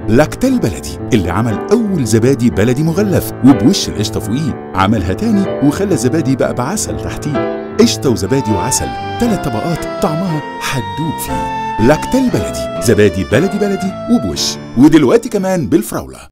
لاكتال بلدي اللي عمل أول زبادي بلدي مغلف وبوش القشطة فوقيه عملها تاني وخلى الزبادي بقى بعسل تحتيه قشطة وزبادي وعسل تلات طبقات طعمها هتدوب فيه لاكتال بلدي زبادي بلدي بلدي وبوش ودلوقتي كمان بالفراولة